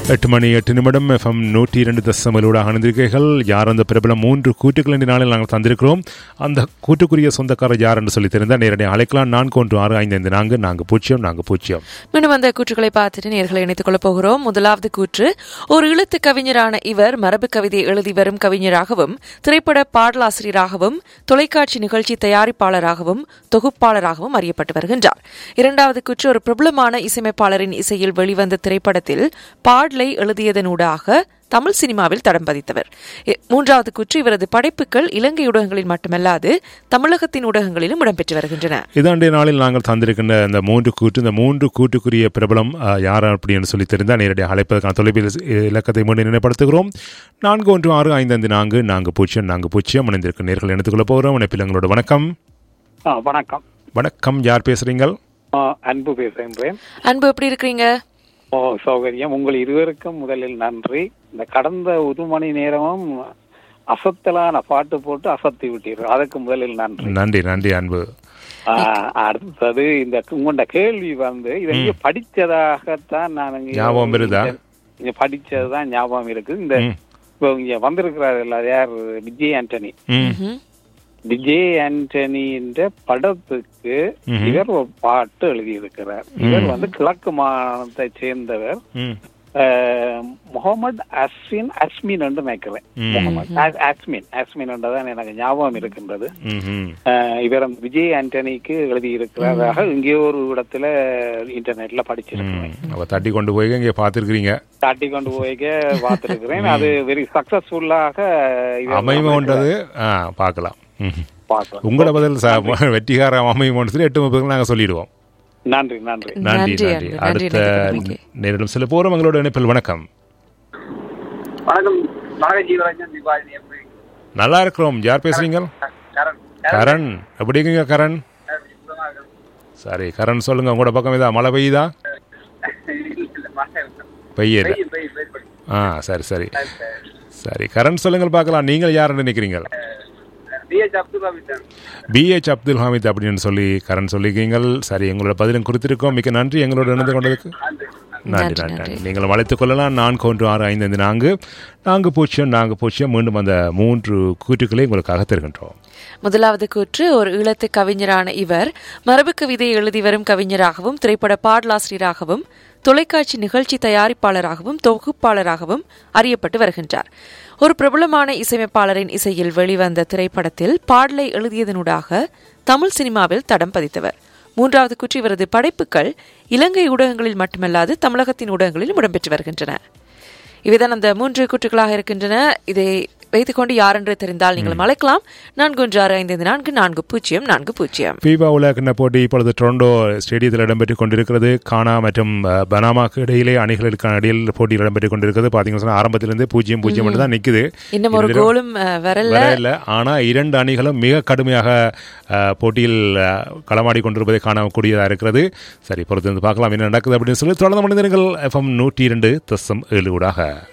எட்டு மணி எட்டு நிமிடம் எஃப்எம் நூற்றி இரண்டு தசமலோட அணிந்திருக்கீர்கள் யார் அந்த பிரபலம் மூன்று கூட்டுகள் என்ற நாளில் நாங்கள் தந்திருக்கிறோம் அந்த கூட்டுக்குரிய சொந்தக்காரர் யார் என்று சொல்லி தெரிந்தால் நேரடியாக அழைக்கலாம் நான்கு ஒன்று ஆறு ஐந்து ஐந்து நான்கு நான்கு பூஜ்ஜியம் நான்கு பூஜ்ஜியம் மீண்டும் அந்த கூற்றுகளை பார்த்துட்டு நேர்களை இணைத்துக் கொள்ளப் போகிறோம் முதலாவது கூற்று ஒரு இழுத்து கவிஞரான இவர் மரபு கவிதை எழுதி வரும் கவிஞராகவும் திரைப்பட பாடலாசிரியராகவும் தொலைக்காட்சி நிகழ்ச்சி தயாரிப்பாளராகவும் தொகுப்பாளராகவும் அறியப்பட்டு வருகின்றார் இரண்டாவது கூற்று ஒரு பிரபலமான இசையமைப்பாளரின் இசையில் வெளிவந்த திரைப்படத்தில் பாடலை எழுதியதனூடாக தமிழ் சினிமாவில் தடம் பதித்தவர் இ- மூன்றாவது கூற்று இவரது படைப்புகள் இலங்கை ஊடகங்களில் மட்டுமல்லாது தமிழகத்தின் ஊடகங்களிலும் இடம்பெற்று வருகின்றன இதாண்டிய நாளில் நாங்கள் தந்திருக்கின்ற இந்த மூன்று கூட்டு இந்த மூன்று கூட்டுக்குரிய பிரபலம் அஹ், யார் அப்படின்னு சொல்லி தெரிந்தால் நேரடியாக அழைப்பதற்கான தொலைபேசி இலக்கத்தை மீண்டும் நினைப்படுத்துகிறோம் நான்கு ஒன்று ஆறு ஐந்து ஐந்து நான்கு நான்கு பூஜ்ஜியம் நான்கு பூஜ்ஜியம் இணைந்திருக்கும் நேர்கள் எடுத்துக்கொள்ள போகிறோம் இணைப்பில் எங்களோட வணக்கம் ஆ, வணக்கம் வணக்கம் யார் பேசுறீங்கள் ஆ, அன்பு பேசுகின்றேன் அன்பு எப்படி இருக்கிறீங்க ஓ சௌகரியம் உங்கள் இருவருக்கும் முதலில் நன்றி இந்த கடந்த ஒரு மணி நேரமும் அசத்தலான பாட்டு போட்டு அசத்தி விட்டீர்கள் அதுக்கு முதலில் நன்றி நன்றி நன்றி அன்பு ஆ, அடுத்தது இந்த உங்களோட கேள்வி வந்து இதை இங்க படிச்சதாகத்தான் நான் இங்க- ஞாபகம் இருக்குதா? இங்க படிச்சதுதான் ஞாபகம் இருக்கு இந்த ம். இப்போ இங்க வந்திருக்கிறாரு யார் விஜய் ஆண்டனி ம் ம்ஹும். விஜய் ஆண்டனி என்ற படத்துக்கு ம்ஹும். இவர் ஒரு பாட்டு எழுதியிருக்கிறார் இவர் வந்து கிழக்கு மாநிலத்தை சேர்ந்தவர் ம் அஹ், முகமது அஸ்மின் அஸ்மின் என்று நினைக்கிறேன் ம். முகமது அஸ்- அஸ்மின் அஸ்மின் என்றுதான் எனக்கு ஞாபகம் இருக்கின்றது ம் ம் அஹ், இவர் அந்த விஜய் ஆண்டனிக்கு எழுதியிருக்கிறதாக இங்கே ஒரு இடத்துல இன்டர்நெட்ல படிச்சிருக்கிறேன் ம் அவ தட்டி கொண்டு போய் இங்கே பார்த்துருக்கிறீங்க காட்டி கொண்டு போய்க்க பார்த்திருக்கிறேன் அது வெரி சக்சஸ்ஃபுல்லாக அமைமோன்றது ஆ பார்க்கலாம் ம். பார்க்கலாம் உங்களோட பதில் ச- வெற்றிகாரம் அமைமோன்னு சொல்லி எட்டு முப்பதுக்கு நாங்கள் சொல்லிடுவோம் நன்றி நன்றி நன்றி நன்றி, நன்றி அன்பு. நன்றி, அடுத்த நன்றி. நேரிடம் சில போறோம் எங்களோட இணைப்பில் வணக்கம் வணக்கம் வணக்கம் ஜீவராஜன் தீபாவளி எப்படி நல்லா இருக்கிறோம் யார் பேசுறீங்க கரண் கரண் எப்படி இருக்கீங்க கரண் கரண் சுத்தமா இருக்கணும். சரி கரண் சொல்லுங்க உங்களோட பக்கம் இதா மழை பெய்யுதா இல்ல, மழை இருக்கு. பெய்யல பெய்யும், பெய்யும், பெய்யும், பெய்யும். ஆ சரி சரி சரி கரண் சொல்லுங்கள் பார்க்கலாம் நீங்கள் யார் நினைக்கிறீங்க டிஎச் அப்துல் ஹமீத் தான். பிஹெச் அப்துல் ஹமீத் அப்படின்னு சொல்லி கரண் சொல்லிக்கிறீங்கள் சரி எங்களோட பதிலும் குறித்திருக்கோம் மிக்க நன்றி எங்களோட இணைந்து கொண்டதுக்கு நன்றி. நன்றி நன்றி, நன்றி நன்றி. நன்றி நீங்கள் அழைத்துக் கொள்ளலாம் நான்கு ஒன்று ஆறு ஐந்து ஐந்து நான்கு நான்கு பூஜ்ஜியம் நான்கு பூஜ்ஜியம் மீண்டும் அந்த மூன்று கூற்றுக்களை உங்களுக்காக தருகின்றோம் முதலாவது கூற்று ஒரு ஈழத்து கவிஞரான இவர் மரபு கவிதை எழுதி வரும் கவிஞராகவும் திரைப்பட பாடலாசிரியராகவும் தொலைக்காட்சி நிகழ்ச்சி தயாரிப்பாளராகவும் தொகுப்பாளராகவும் அறியப்பட்டு வருகின்றார் ஒரு பிரபலமான இசையமைப்பாளரின் இசையில் வெளிவந்த திரைப்படத்தில் பாடலை எழுதியதனூடாக தமிழ் சினிமாவில் தடம் பதித்தவர் மூன்றாவது கூற்று இவரது படைப்புகள் இலங்கை ஊடகங்களில் மட்டுமல்லாது தமிழகத்தின் ஊடகங்களிலும் இடம்பெற்று வருகின்றன இவைதான் அந்த மூன்று கூற்றுகளாக இருக்கின்றன இதை வைத்துக்கொண்டு யார் என்று தெரிந்தால் நீங்கள் அழைக்கலாம் நான்கு ஒன்று ஆறு ஐந்து ஐந்து நான்கு நான்கு பூஜ்ஜியம் நான்கு பூஜ்ஜியம் ஃபீபா உலகிண்ண போட்டி இப்பொழுது டொரண்டோ ஸ்டேடியத்தில் இடம்பெற்றுக் கொண்டிருக்கிறது கானா மற்றும் அஹ், பனாமாக்கு இடையிலே அணிகளுக்கான இடையில் போட்டியில் இடம்பெற்றுக் கொண்டிருக்கிறது பார்த்தீங்கன்னா சொன்னா ஆரம்பத்திலிருந்து பூஜ்ஜியம் பூஜ்ஜியம் மட்டும் தான் நிற்குது இன்னும் ஒரு கோலும் அஹ், வரல வரல ஆனா இரண்டு அணிகளும் மிக கடுமையாக அஹ், போட்டியில் அஹ், களமாடி கொண்டிருப்பதை காணக்கூடியதாக இருக்கிறது சரி பொறுத்து வந்து பார்க்கலாம் என்ன நடக்குது அப்படின்னு சொல்லி தொடர்ந்து மனிதர்கள் எஃப்எம் நூற்றி இரண்டு தசம் ஏழு ஊடாக